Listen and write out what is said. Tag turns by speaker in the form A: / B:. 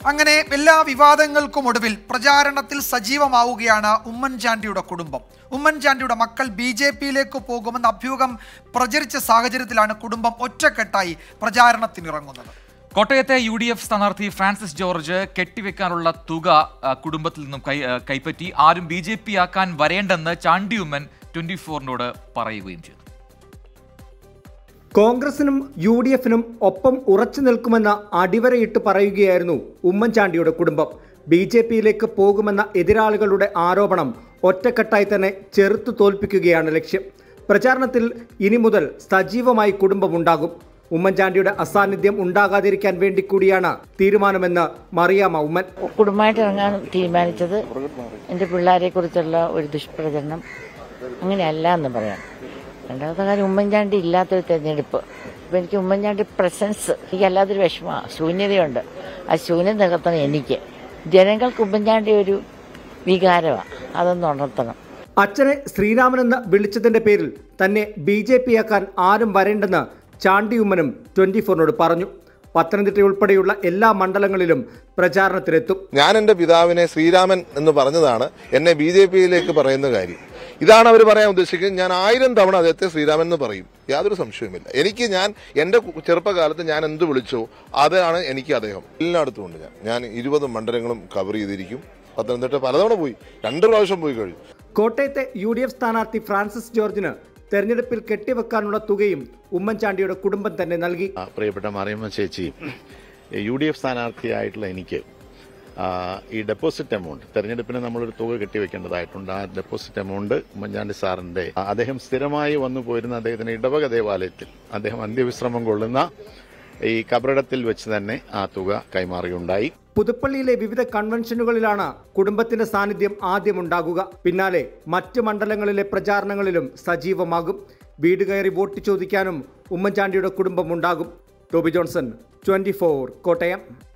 A: അങ്ങനെ എല്ലാ വിവാദങ്ങൾക്കും ഒടുവിൽ പ്രചാരണത്തിൽ സജീവമാവുകയാണ് ഉമ്മൻചാണ്ടിയുടെ കുടുംബം ഉമ്മൻചാണ്ടിയുടെ മക്കൾ ബി ജെ പിയിലേക്ക് പോകുമെന്ന അഭ്യൂഹം പ്രചരിച്ച സാഹചര്യത്തിലാണ് കുടുംബം ഒറ്റക്കെട്ടായി പ്രചാരണത്തിനിറങ്ങുന്നത്
B: കോട്ടയത്തെ യു ഡി എഫ് സ്ഥാനാർത്ഥി ഫ്രാൻസിസ് ജോർജ് കെട്ടിവെക്കാനുള്ള തുക ആ, കുടുംബത്തിൽ നിന്നും കൈ ആ, കൈപ്പറ്റി ആരും ബി ജെ പി ആക്കാൻ വരേണ്ടെന്ന് ചാണ്ടി ഉമ്മൻ ട്വന്റി ഫോറിനോട് പറയുകയും ചെയ്തു
C: കോൺഗ്രസിനും യു ഡി എഫിനും ഒപ്പം ഉറച്ചു നിൽക്കുമെന്ന് അടിവരയിട്ട് പറയുകയായിരുന്നു ഉമ്മൻചാണ്ടിയുടെ കുടുംബം ബി ജെ പിയിലേക്ക് പോകുമെന്ന എതിരാളികളുടെ ആരോപണം ഒറ്റക്കെട്ടായി തന്നെ ചെറുത്തു തോൽപ്പിക്കുകയാണ് ലക്ഷ്യം പ്രചാരണത്തിൽ ഇനി മുതൽ സജീവമായി കുടുംബമുണ്ടാകും ഉമ്മൻചാണ്ടിയുടെ അസാന്നിധ്യം ഉണ്ടാകാതിരിക്കാൻ വേണ്ടി കൂടിയാണ് തീരുമാനമെന്ന് മറിയാമ ഉമ്മൻ
D: കുടുംബമായിട്ട് ഇറങ്ങാൻ തീരുമാനിച്ചത് എൻ്റെ പിള്ളേരെ കുറിച്ചുള്ള ഒരു ദുഷ്പ്രചരണം അങ്ങനെയല്ല എന്ന് പറയാം രണ്ടാമത്തെ കാര്യം ഉമ്മൻചാണ്ടി ഇല്ലാത്തൊരു തെരഞ്ഞെടുപ്പ് ഇപ്പം എനിക്ക് ഉമ്മൻചാണ്ടി പ്രസൻസ് എനിക്ക് അല്ലാത്തൊരു വിഷമമാണ് ശൂന്യതയുണ്ട് ആ ശൂന്യത നികത്തണം എനിക്ക് ജനങ്ങൾക്ക് ഉമ്മൻചാണ്ടി ഒരു വികാരമാണ് അതൊന്ന് ഉണർത്തണം
C: അച്ഛനെ ശ്രീരാമനെന്ന് വിളിച്ചതിന്റെ പേരിൽ തന്നെ ബി ജെ പി ആക്കാൻ ആരും വരേണ്ടെന്ന് ചാണ്ടിയുമ്മനും ട്വന്റി ഫോറിനോട് പറഞ്ഞു പത്തനംതിട്ട ഉൾപ്പെടെയുള്ള എല്ലാ മണ്ഡലങ്ങളിലും പ്രചാരണത്തിലെത്തും
E: ഞാൻ എന്റെ പിതാവിനെ ശ്രീരാമൻ എന്ന് പറഞ്ഞതാണ് എന്നെ ബി ജെ പിയിലേക്ക് പറയുന്ന കാര്യം ഇതാണ് അവർ പറയാൻ ഉദ്ദേശിക്കുന്നത് ഞാൻ ആയിരം തവണ അദ്ദേഹത്തെ ശ്രീരാമൻ എന്ന് പറയും യാതൊരു സംശയവുമില്ല എനിക്ക് ഞാൻ എന്റെ കു- ചെറുപ്പകാലത്ത് ഞാൻ എന്ത് വിളിച്ചോ അതാണ് എനിക്ക് അദ്ദേഹം എല്ലായിടത്തും ഉണ്ട് ഞാൻ ഞാൻ ഇരുപത് മണ്ഡലങ്ങളും കവർ ചെയ്തിരിക്കും പത്തനംതിട്ട പലതവണ പോയി രണ്ട് പ്രാവശ്യം പോയി കഴിഞ്ഞു
C: കോട്ടയത്തെ യു ഡി എഫ് സ്ഥാനാർത്ഥി ഫ്രാൻസിസ് ജോർജിന് തെരഞ്ഞെടുപ്പിൽ കെട്ടിവെക്കാനുള്ള തുകയും ഉമ്മൻചാണ്ടിയുടെ കുടുംബം തന്നെ നൽകി
F: ആ, പ്രിയപ്പെട്ട മറിയമ്മ ചേച്ചി യു ഡി എഫ് സ്ഥാനാർത്ഥിയായിട്ടുള്ള എനിക്ക് ആ, ഈ ഡെപ്പോസിറ്റ് എമൗണ്ട് തെരഞ്ഞെടുപ്പിന് നമ്മളൊരു തുക കെട്ടിവെക്കേണ്ടതായിട്ടുണ്ട് ആ ഡെപ്പോസിറ്റ് എമൗണ്ട് ഉമ്മൻചാണ്ടി സാറിന്റെ ആ, അദ്ദേഹം സ്ഥിരമായി വന്നു പോയിരുന്ന അദ്ദേഹത്തിന്റെ ഇടവക ദേവാലയത്തിൽ അദ്ദേഹം അന്ത്യവിശ്രമം കൊള്ളുന്ന ഈ കബറിടത്തിൽ വെച്ച് തന്നെ ആ തുക കൈമാറുകയുണ്ടായി
C: പുതുപ്പള്ളിയിലെ വിവിധ കൺവെൻഷനുകളിലാണ് കുടുംബത്തിന്റെ സാന്നിധ്യം ആദ്യമുണ്ടാകുക പിന്നാലെ മറ്റ് മണ്ഡലങ്ങളിലെ പ്രചാരണങ്ങളിലും സജീവമാകും വീട് കയറി വോട്ട് ചോദിക്കാനും ഉമ്മൻചാണ്ടിയുടെ കുടുംബം ഉണ്ടാകും ടോബി ജോൺസൺ ട്വന്റി കോട്ടയം